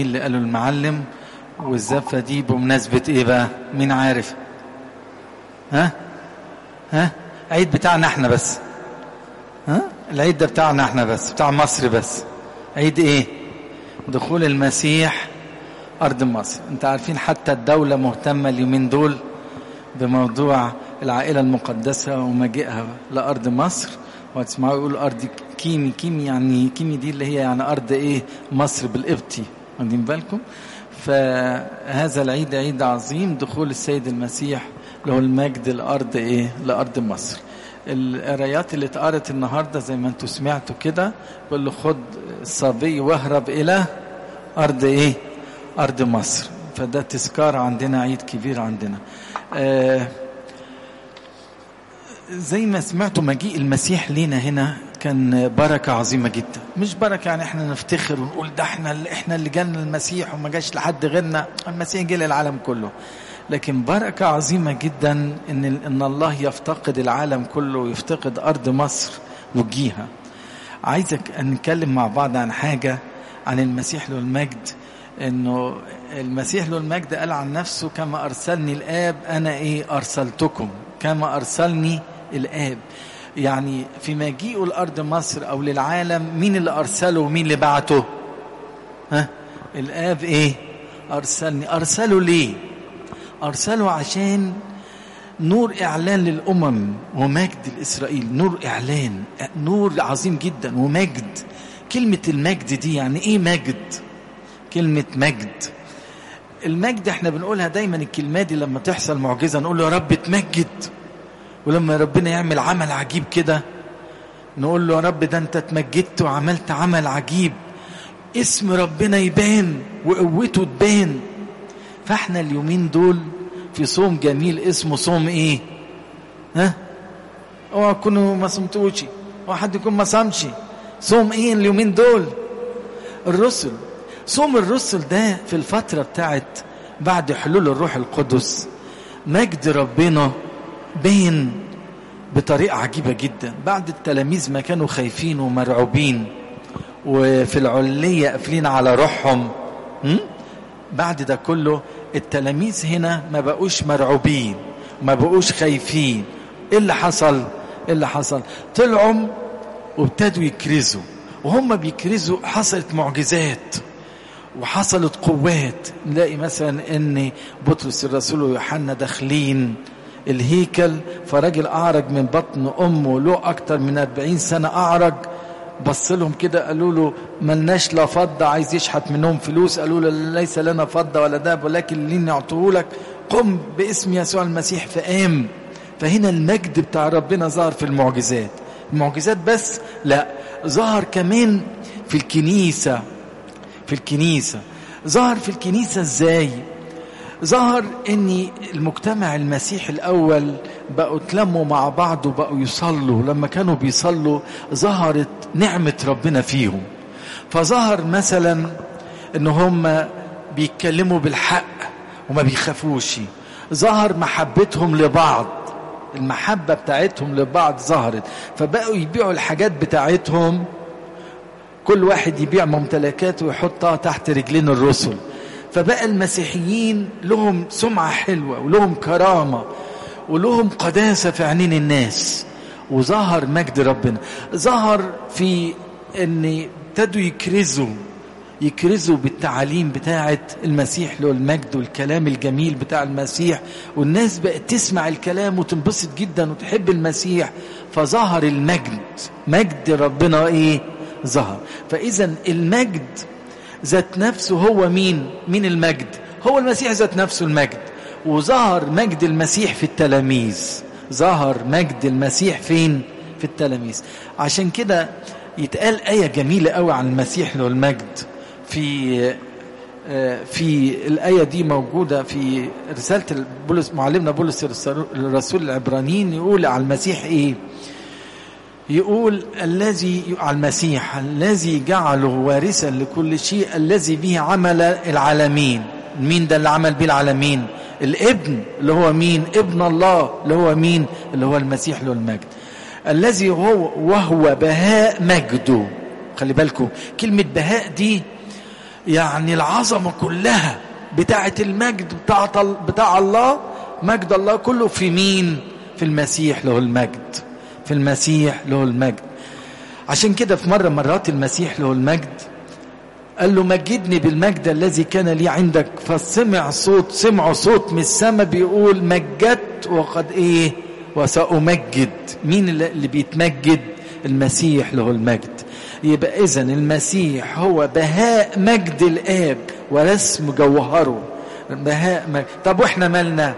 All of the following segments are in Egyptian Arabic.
اللي قاله المعلم والزفة دي بمناسبة ايه بقى مين عارف ها ها عيد بتاعنا احنا بس ها العيد ده بتاعنا احنا بس بتاع مصر بس عيد ايه دخول المسيح ارض مصر انت عارفين حتى الدولة مهتمة اليومين دول بموضوع العائلة المقدسة ومجيئها لأرض مصر وهتسمعوا يقول أرض كيمي كيمي يعني كيمي دي اللي هي يعني أرض إيه مصر بالقبطي واخدين بالكم فهذا العيد عيد عظيم دخول السيد المسيح له المجد الأرض إيه لأرض مصر القرايات اللي اتقرت النهارده زي ما انتم سمعتوا كده بيقول له خد الصبي واهرب الى ارض ايه ارض مصر فده تذكار عندنا عيد كبير عندنا آه زي ما سمعتوا مجيء المسيح لينا هنا كان بركة عظيمة جدا مش بركة يعني احنا نفتخر ونقول ده احنا اللي احنا اللي جالنا المسيح وما جاش لحد غيرنا المسيح جه للعالم كله لكن بركة عظيمة جدا ان ان الله يفتقد العالم كله ويفتقد ارض مصر وجيها عايزك نتكلم مع بعض عن حاجة عن المسيح له المجد انه المسيح له المجد قال عن نفسه كما ارسلني الاب انا ايه ارسلتكم كما ارسلني الاب يعني في مجيئه لارض مصر او للعالم مين اللي ارسله ومين اللي بعته ها الاب ايه ارسلني ارسله ليه ارسله عشان نور اعلان للامم ومجد لاسرائيل نور اعلان نور عظيم جدا ومجد كلمه المجد دي يعني ايه مجد كلمه مجد المجد احنا بنقولها دايما الكلمه دي لما تحصل معجزه نقول له يا رب اتمجد ولما ربنا يعمل عمل عجيب كده نقول له يا رب ده انت اتمجدت وعملت عمل عجيب اسم ربنا يبان وقوته تبان فاحنا اليومين دول في صوم جميل اسمه صوم ايه ها اوعى تكونوا ما صمتوش اوعى حد يكون ما صامش صوم ايه اليومين دول الرسل صوم الرسل ده في الفترة بتاعت بعد حلول الروح القدس مجد ربنا بين بطريقة عجيبة جدا بعد التلاميذ ما كانوا خايفين ومرعوبين وفي العلية قافلين على روحهم بعد ده كله التلاميذ هنا ما بقوش مرعوبين ما بقوش خايفين ايه اللي حصل ايه اللي حصل طلعوا وابتدوا يكرزوا وهم بيكرزوا حصلت معجزات وحصلت قوات نلاقي مثلا ان بطرس الرسول ويوحنا داخلين الهيكل فراجل اعرج من بطن امه له اكتر من 40 سنه اعرج بص لهم كده قالوا له ملناش لا فضه عايز يشحت منهم فلوس قالوا له ليس لنا فضه ولا دهب ولكن اللي نعطوه لك قم باسم يسوع المسيح فقام فهنا المجد بتاع ربنا ظهر في المعجزات المعجزات بس لا ظهر كمان في الكنيسه في الكنيسه ظهر في الكنيسه ازاي ظهر ان المجتمع المسيحي الاول بقوا اتلموا مع بعض وبقوا يصلوا لما كانوا بيصلوا ظهرت نعمه ربنا فيهم فظهر مثلا ان هم بيتكلموا بالحق وما بيخافوش ظهر محبتهم لبعض المحبة بتاعتهم لبعض ظهرت فبقوا يبيعوا الحاجات بتاعتهم كل واحد يبيع ممتلكاته ويحطها تحت رجلين الرسل فبقى المسيحيين لهم سمعة حلوة ولهم كرامة ولهم قداسة في عينين الناس وظهر مجد ربنا ظهر في ان ابتدوا يكرزوا يكرزوا بالتعاليم بتاعة المسيح له المجد والكلام الجميل بتاع المسيح والناس بقت تسمع الكلام وتنبسط جدا وتحب المسيح فظهر المجد مجد ربنا ايه ظهر فاذا المجد ذات نفسه هو مين مين المجد هو المسيح ذات نفسه المجد وظهر مجد المسيح في التلاميذ ظهر مجد المسيح فين في التلاميذ عشان كده يتقال آية جميلة قوي عن المسيح له المجد في في الآية دي موجودة في رسالة بولس معلمنا بولس الرسول العبرانيين يقول على المسيح إيه يقول الذي على المسيح الذي جعله وارثا لكل شيء الذي به عمل العالمين مين ده اللي عمل به العالمين الابن اللي هو مين ابن الله اللي هو مين اللي هو المسيح له المجد الذي هو وهو بهاء مجده خلي بالكم كلمة بهاء دي يعني العظمة كلها بتاعة المجد بتاع, بتاع الله مجد الله كله في مين في المسيح له المجد في المسيح له المجد عشان كده في مرة مرات المسيح له المجد قال له مجدني بالمجد الذي كان لي عندك فسمع صوت سمعوا صوت من السماء بيقول مجدت وقد ايه وسأمجد مين اللي بيتمجد المسيح له المجد يبقى اذا المسيح هو بهاء مجد الاب ورسم جوهره بهاء مجد طب واحنا مالنا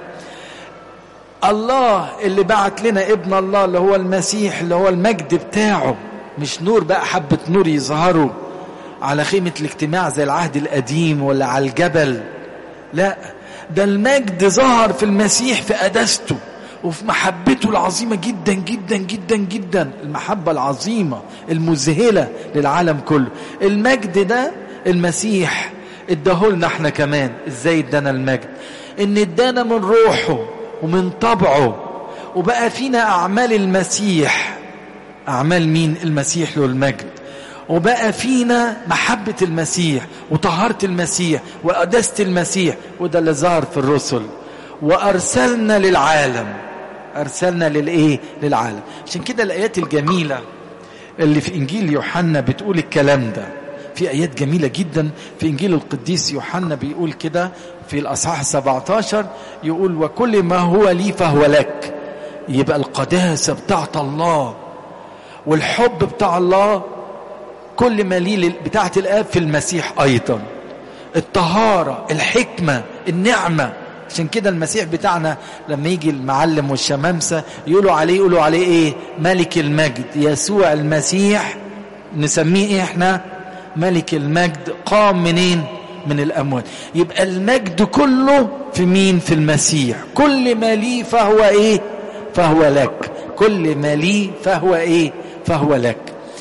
الله اللي بعت لنا ابن الله اللي هو المسيح اللي هو المجد بتاعه مش نور بقى حبة نور يظهروا على خيمة الاجتماع زي العهد القديم ولا على الجبل لا ده المجد ظهر في المسيح في قداسته وفي محبته العظيمة جدا جدا جدا جدا المحبة العظيمة المذهلة للعالم كله المجد ده المسيح اداهولنا احنا كمان ازاي ادانا المجد ان ادانا من روحه ومن طبعه وبقى فينا اعمال المسيح اعمال مين المسيح له المجد وبقى فينا محبة المسيح وطهارة المسيح وقداسة المسيح وده اللي ظهر في الرسل وأرسلنا للعالم أرسلنا للإيه للعالم عشان كده الآيات الجميلة اللي في إنجيل يوحنا بتقول الكلام ده في آيات جميلة جدا في إنجيل القديس يوحنا بيقول كده في الأصحاح 17 يقول وكل ما هو لي فهو لك يبقى القداسة بتاعت الله والحب بتاع الله كل ما ليه بتاعة الآب في المسيح أيضا الطهارة الحكمة النعمة عشان كده المسيح بتاعنا لما يجي المعلم والشمامسة يقولوا عليه يقولوا عليه ايه ملك المجد يسوع المسيح نسميه ايه احنا ملك المجد قام منين من الأموات يبقى المجد كله في مين في المسيح كل ما لي فهو ايه فهو لك كل ما لي فهو ايه فهو لك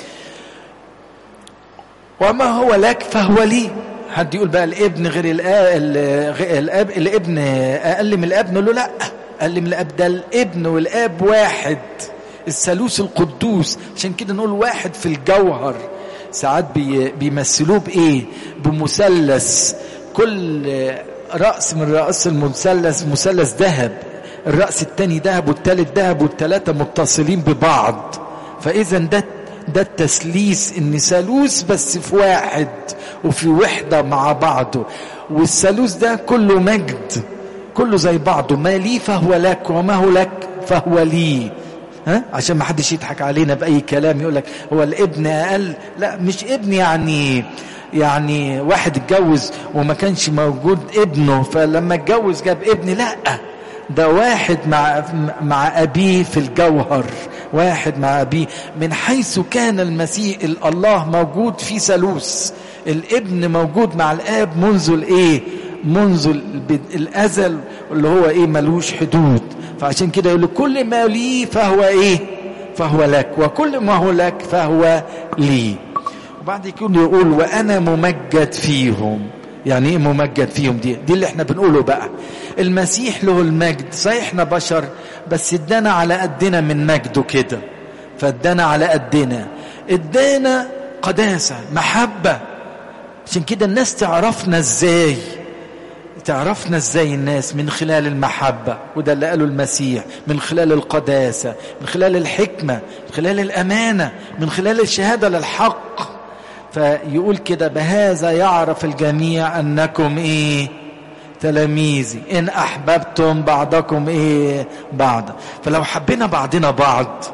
وما هو لك فهو لي حد يقول بقى الابن غير الاب الابن اقل من الاب نقول له لا اقل من الاب ده الابن والاب واحد الثالوث القدوس عشان كده نقول واحد في الجوهر ساعات بي بيمثلوه بايه بمثلث كل راس من رأس المثلث مثلث ذهب الرأس الثاني ذهب والثالث ذهب والثلاثه متصلين ببعض فاذا ده ده التثليث ان ثالوث بس في واحد وفي وحده مع بعضه والثالوث ده كله مجد كله زي بعضه ما لي فهو لك وما هو لك فهو لي ها عشان ما حدش يضحك علينا باي كلام يقول لك هو الابن اقل لا مش ابن يعني يعني واحد اتجوز وما كانش موجود ابنه فلما اتجوز جاب ابن لا ده واحد مع مع ابيه في الجوهر واحد مع ابيه من حيث كان المسيح الله موجود في ثالوث الابن موجود مع الاب منذ الايه منذ الازل اللي هو ايه ملوش حدود فعشان كده يقول كل ما لي فهو ايه فهو لك وكل ما هو لك فهو لي وبعد كده يقول وانا ممجد فيهم يعني ايه ممجد فيهم دي دي اللي احنا بنقوله بقى المسيح له المجد صحيح احنا بشر بس ادانا على قدنا من مجده كده فادانا على قدنا ادانا قداسة محبة عشان كده الناس تعرفنا ازاي تعرفنا ازاي الناس من خلال المحبة وده اللي قاله المسيح من خلال القداسة من خلال الحكمة من خلال الأمانة من خلال الشهادة للحق فيقول كده بهذا يعرف الجميع أنكم إيه تلاميذي إن أحببتم بعضكم إيه بعض فلو حبينا بعضنا بعض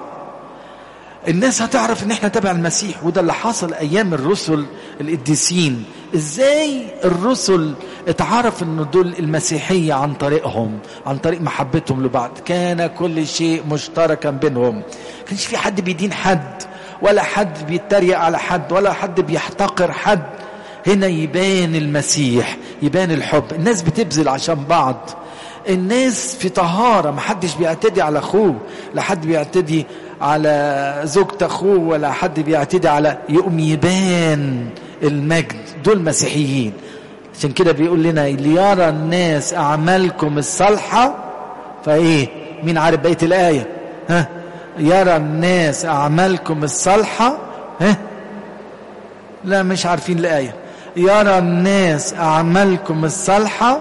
الناس هتعرف ان احنا تبع المسيح وده اللي حصل ايام الرسل القديسين ازاي الرسل اتعرف ان دول المسيحية عن طريقهم عن طريق محبتهم لبعض كان كل شيء مشتركا بينهم كانش في حد بيدين حد ولا حد بيتريق على حد ولا حد بيحتقر حد هنا يبان المسيح يبان الحب الناس بتبذل عشان بعض الناس في طهارة محدش بيعتدي على أخوه لا حد بيعتدي على زوجة أخوه ولا حد بيعتدي على يقوم يبان المجد دول مسيحيين عشان كده بيقول لنا ليرى الناس أعمالكم الصالحة فإيه مين عارف بقية الآية ها يرى الناس أعمالكم الصالحة ها لا مش عارفين الآية يرى الناس أعمالكم الصالحة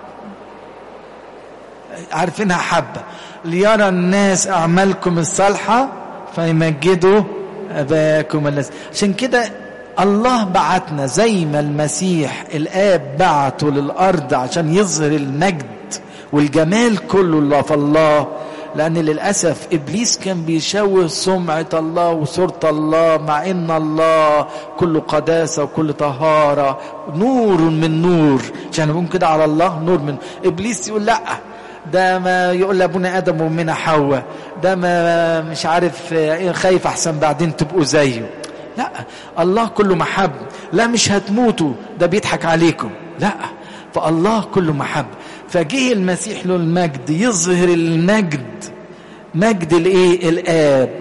عارفينها حبة ليرى الناس أعمالكم الصالحة فيمجدوا أباكم الذي عشان كده الله بعتنا زي ما المسيح الآب بعته للأرض عشان يظهر المجد والجمال كله اللي في الله لأن للأسف إبليس كان بيشوه سمعة الله وصورة الله مع إن الله كله قداسة وكل طهارة نور من نور عشان نقول كده على الله نور من إبليس يقول لأ ده ما يقول لابونا ادم وامنا حواء ده ما مش عارف خايف احسن بعدين تبقوا زيه لا الله كله محب لا مش هتموتوا ده بيضحك عليكم لا فالله كله محب فجه المسيح له المجد يظهر المجد مجد الايه الاب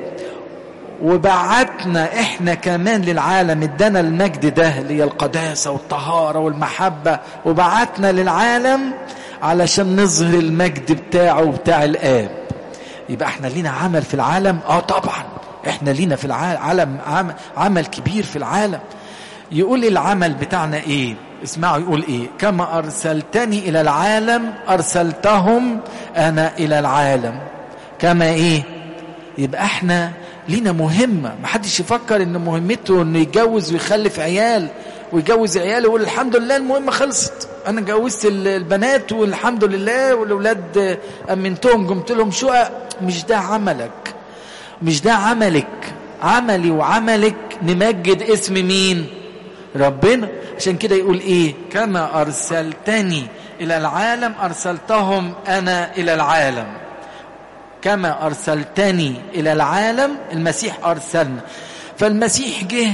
وبعتنا احنا كمان للعالم ادانا المجد ده اللي هي القداسه والطهاره والمحبه وبعتنا للعالم علشان نظهر المجد بتاعه وبتاع الآب يبقى احنا لينا عمل في العالم اه طبعا احنا لينا في العالم عمل, عمل كبير في العالم يقول العمل بتاعنا ايه اسمعوا يقول ايه كما ارسلتني الى العالم ارسلتهم انا الى العالم كما ايه يبقى احنا لينا مهمة محدش يفكر ان مهمته انه يتجوز ويخلف عيال ويجوز عياله ويقول الحمد لله المهمة خلصت انا جوزت البنات والحمد لله والاولاد امنتهم قمت لهم شقق مش ده عملك مش ده عملك عملي وعملك نمجد اسم مين ربنا عشان كده يقول ايه كما ارسلتني الى العالم ارسلتهم انا الى العالم كما ارسلتني الى العالم المسيح ارسلنا فالمسيح جه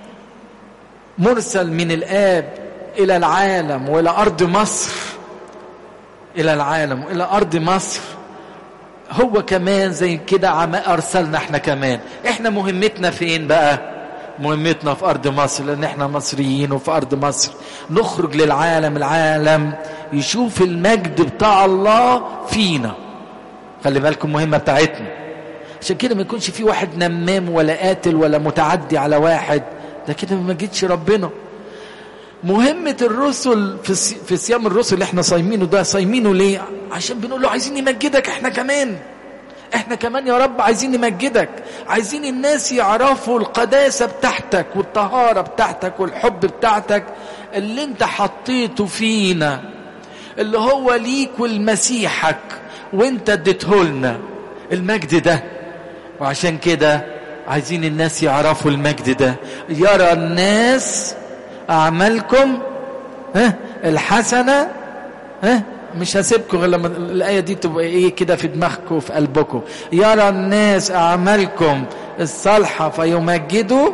مرسل من الاب الى العالم والى ارض مصر الى العالم والى ارض مصر هو كمان زي كده عم ارسلنا احنا كمان احنا مهمتنا فين بقى مهمتنا في ارض مصر لان احنا مصريين وفي ارض مصر نخرج للعالم العالم يشوف المجد بتاع الله فينا خلي بالكم المهمه بتاعتنا عشان كده ما يكونش في واحد نمام ولا قاتل ولا متعدي على واحد ده كده ما جيتش ربنا مهمة الرسل في في صيام الرسل اللي احنا صايمينه ده صايمينه ليه؟ عشان بنقول له عايزين نمجدك احنا كمان. احنا كمان يا رب عايزين نمجدك، عايزين الناس يعرفوا القداسة بتاعتك والطهارة بتاعتك والحب بتاعتك اللي انت حطيته فينا اللي هو ليك ولمسيحك وانت اديته لنا المجد ده وعشان كده عايزين الناس يعرفوا المجد ده يرى الناس أعمالكم ها الحسنة ها مش هسيبكم غير لما الآية دي تبقى إيه كده في دماغكم وفي قلبكم يرى الناس أعمالكم الصالحة فيمجدوا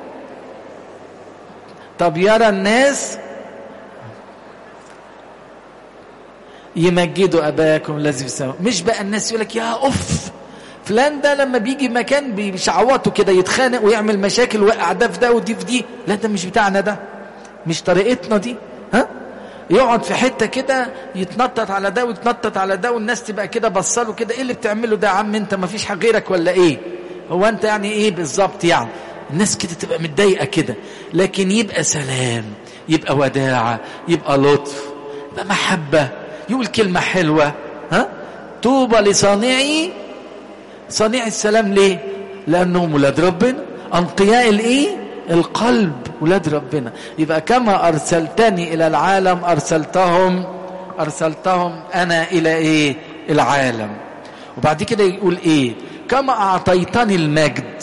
طب يرى الناس يمجدوا أباكم الذي في السماء مش بقى الناس يقول لك يا أوف فلان ده لما بيجي مكان بيشعوطه كده يتخانق ويعمل مشاكل ويقع ده في ده ودي في دي لا ده مش بتاعنا ده مش طريقتنا دي ها يقعد في حته كده يتنطط على ده ويتنطط على ده والناس تبقى كده بصله كده ايه اللي بتعمله ده يا عم انت ما فيش حاجه غيرك ولا ايه هو انت يعني ايه بالظبط يعني الناس كده تبقى متضايقه كده لكن يبقى سلام يبقى وداعه يبقى لطف يبقى محبه يقول كلمه حلوه ها طوبى لصانعي صانع السلام ليه لانهم ولاد ربنا انقياء الايه القلب ولاد ربنا يبقى كما ارسلتني الى العالم ارسلتهم ارسلتهم انا الى ايه العالم وبعد كده يقول ايه كما اعطيتني المجد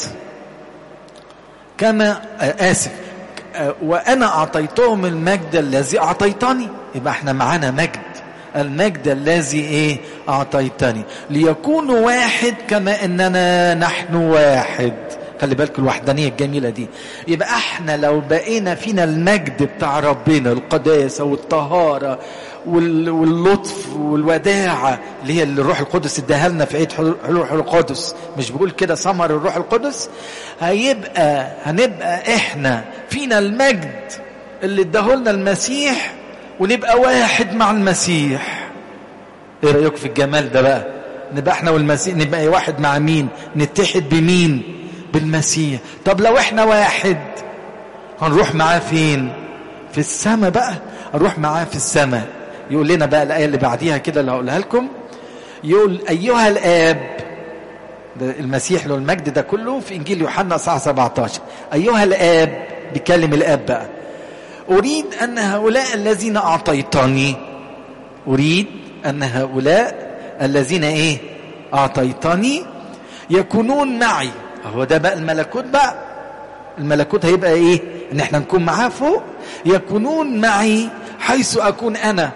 كما اسف وانا اعطيتهم المجد الذي اعطيتني يبقى احنا معانا مجد المجد الذي ايه اعطيتني ليكونوا واحد كما اننا نحن واحد خلي بالكم الوحدانيه الجميله دي يبقى احنا لو بقينا فينا المجد بتاع ربنا القداسه والطهاره واللطف والوداعه اللي هي اللي الروح القدس اداها لنا في عيد الروح القدس مش بقول كده ثمر الروح القدس هيبقى هنبقى احنا فينا المجد اللي اداهولنا المسيح ونبقى واحد مع المسيح ايه رايكم في الجمال ده بقى نبقى احنا والمسيح نبقى واحد مع مين نتحد بمين بالمسيح طب لو احنا واحد هنروح معاه فين في السماء بقى اروح معاه في السماء يقول لنا بقى الايه اللي بعديها كده اللي هقولها لكم يقول ايها الاب ده المسيح له المجد ده كله في انجيل يوحنا اصحاح 17 ايها الاب بيكلم الاب بقى اريد ان هؤلاء الذين اعطيتني اريد ان هؤلاء الذين ايه اعطيتني يكونون معي هو ده بقى الملكوت بقى الملكوت هيبقى ايه ان احنا نكون معاه فوق يكونون معي حيث اكون انا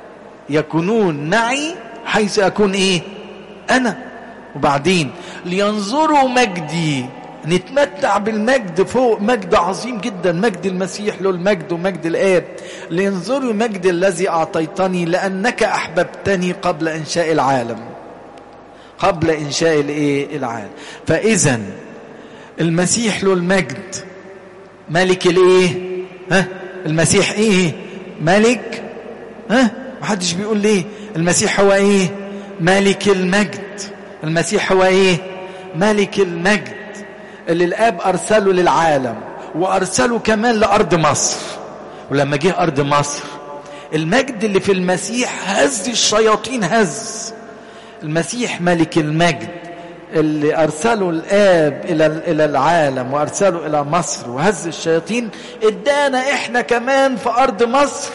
يكونون معي حيث اكون ايه انا وبعدين لينظروا مجدي نتمتع بالمجد فوق مجد عظيم جدا مجد المسيح له المجد ومجد الآب لينظروا مجد الذي أعطيتني لأنك أحببتني قبل إنشاء العالم قبل إنشاء الإيه العالم فإذا المسيح له المجد ملك الإيه ها المسيح إيه ملك ها محدش بيقول ليه المسيح هو إيه ملك المجد المسيح هو إيه ملك المجد اللي الاب ارسله للعالم وارسله كمان لارض مصر ولما جه ارض مصر المجد اللي في المسيح هز الشياطين هز المسيح ملك المجد اللي ارسله الاب الى الى العالم وارسله الى مصر وهز الشياطين ادانا احنا كمان في ارض مصر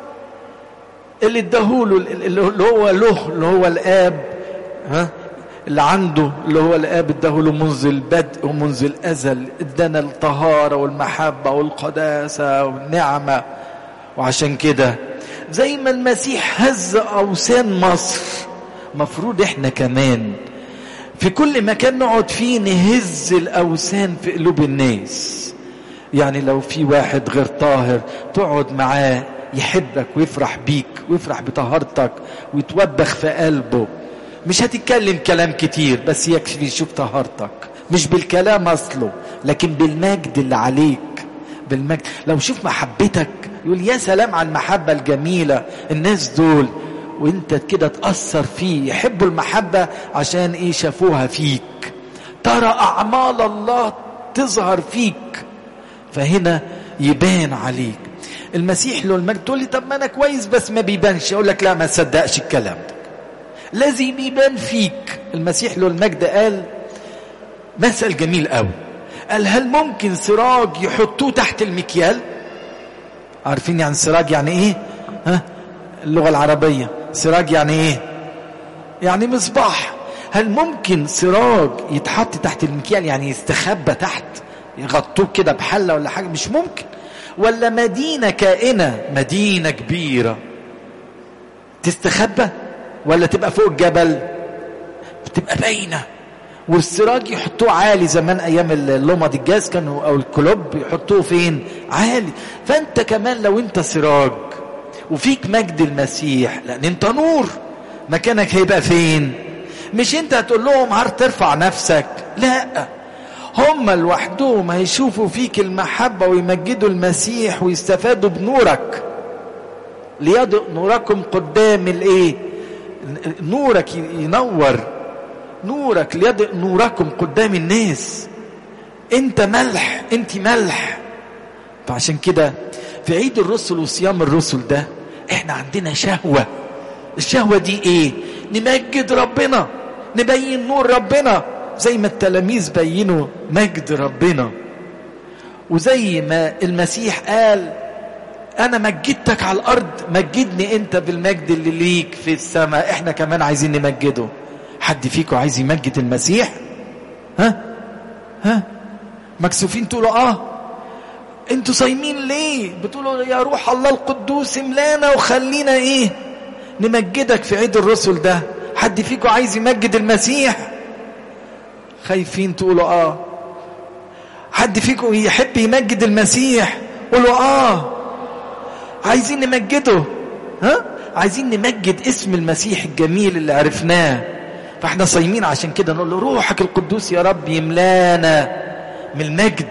اللي اداهوله اللي هو له اللي هو الاب ها اللي عنده اللي هو الاب اداه له منذ البدء ومنذ الازل ادانا الطهاره والمحبه والقداسه والنعمه وعشان كده زي ما المسيح هز اوثان مصر مفروض احنا كمان في كل مكان نقعد فيه نهز الاوثان في قلوب الناس يعني لو في واحد غير طاهر تقعد معاه يحبك ويفرح بيك ويفرح بطهارتك ويتوبخ في قلبه مش هتتكلم كلام كتير بس يكفي يشوف طهارتك مش بالكلام اصله لكن بالمجد اللي عليك بالمجد لو شوف محبتك يقول يا سلام على المحبة الجميلة الناس دول وانت كده تأثر فيه يحبوا المحبة عشان ايه شافوها فيك ترى أعمال الله تظهر فيك فهنا يبان عليك المسيح له المجد تقول لي طب ما انا كويس بس ما بيبانش اقول لك لا ما تصدقش الكلام ده لازم يبان فيك المسيح له المجد قال مثل جميل قوي قال هل ممكن سراج يحطوه تحت المكيال عارفين يعني سراج يعني ايه ها اللغة العربية سراج يعني ايه يعني مصباح هل ممكن سراج يتحط تحت المكيال يعني يستخبى تحت يغطوه كده بحلة ولا حاجة مش ممكن ولا مدينة كائنة مدينة كبيرة تستخبى ولا تبقى فوق الجبل بتبقى باينة والسراج يحطوه عالي زمان ايام اللمض الجاز كانوا او الكلوب يحطوه فين عالي فانت كمان لو انت سراج وفيك مجد المسيح لان انت نور مكانك هيبقى فين مش انت هتقول لهم هار ترفع نفسك لا هم لوحدهم هيشوفوا فيك المحبة ويمجدوا المسيح ويستفادوا بنورك ليضئ نوركم قدام الايه نورك ينور نورك ليضئ نوركم قدام الناس انت ملح انت ملح فعشان كده في عيد الرسل وصيام الرسل ده احنا عندنا شهوة الشهوة دي ايه نمجد ربنا نبين نور ربنا زي ما التلاميذ بينوا مجد ربنا وزي ما المسيح قال انا مجدتك على الارض مجدني انت بالمجد اللي ليك في السماء احنا كمان عايزين نمجده حد فيكم عايز يمجد المسيح ها ها مكسوفين تقولوا اه انتوا صايمين ليه بتقولوا يا روح الله القدوس املانا وخلينا ايه نمجدك في عيد الرسل ده حد فيكم عايز يمجد المسيح خايفين تقولوا اه حد فيكم يحب يمجد المسيح قولوا اه عايزين نمجده ها عايزين نمجد اسم المسيح الجميل اللي عرفناه فاحنا صايمين عشان كده نقول له روحك القدوس يا رب يملانا من المجد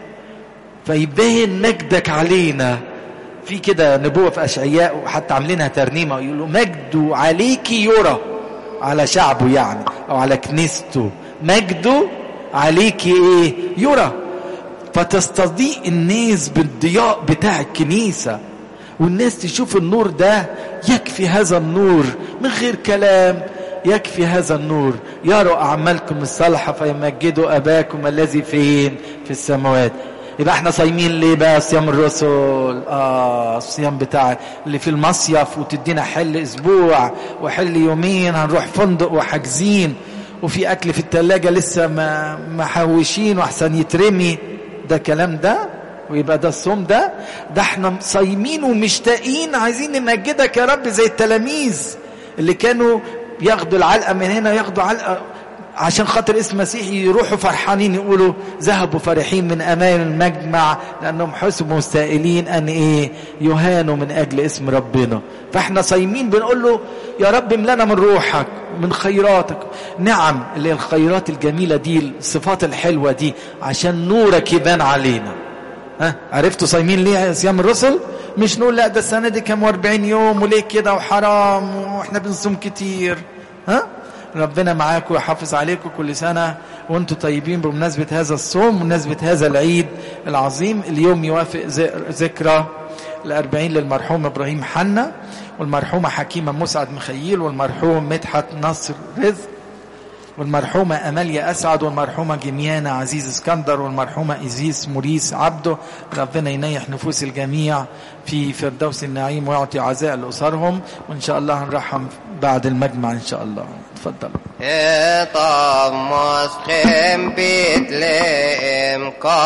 فيبان مجدك علينا في كده نبوة في أشعياء وحتى عاملينها ترنيمة يقولوا مجده عليك يرى على شعبه يعني أو على كنيسته مجده عليك إيه يرى فتستضيء الناس بالضياء بتاع الكنيسة والناس تشوف النور ده يكفي هذا النور من غير كلام يكفي هذا النور يروا أعمالكم الصالحة فيمجدوا أباكم الذي فين في السماوات يبقى احنا صايمين ليه بقى صيام الرسل اه الصيام بتاع اللي في المصيف وتدينا حل اسبوع وحل يومين هنروح فندق وحاجزين وفي اكل في التلاجة لسه ما محوشين واحسن يترمي ده كلام ده ويبقى ده الصوم ده ده احنا صايمين ومشتاقين عايزين نمجدك يا رب زي التلاميذ اللي كانوا ياخدوا العلقه من هنا ياخدوا علقه عشان خاطر اسم مسيح يروحوا فرحانين يقولوا ذهبوا فرحين من امام المجمع لانهم حسبوا مستائلين ان ايه يهانوا من اجل اسم ربنا فاحنا صايمين بنقول له يا رب املنا من روحك من خيراتك نعم اللي الخيرات الجميله دي الصفات الحلوه دي عشان نورك يبان علينا ها عرفتوا صايمين ليه صيام الرسل مش نقول لا ده السنه دي كام 40 يوم وليه كده وحرام واحنا بنصوم كتير ها ربنا معاكم ويحافظ عليكم كل سنة وانتم طيبين بمناسبة هذا الصوم بمناسبة هذا العيد العظيم اليوم يوافق ذكرى الأربعين للمرحوم إبراهيم حنا والمرحومة حكيمة مسعد مخيل والمرحوم مدحت نصر رزق والمرحومة أماليا أسعد والمرحومة جميانة عزيز اسكندر والمرحومة إزيس موريس عبده ربنا ينيح نفوس الجميع في فردوس النعيم ويعطي عزاء لأسرهم وإن شاء الله هنرحم بعد المجمع إن شاء الله تفضل طمس خم بيت لئم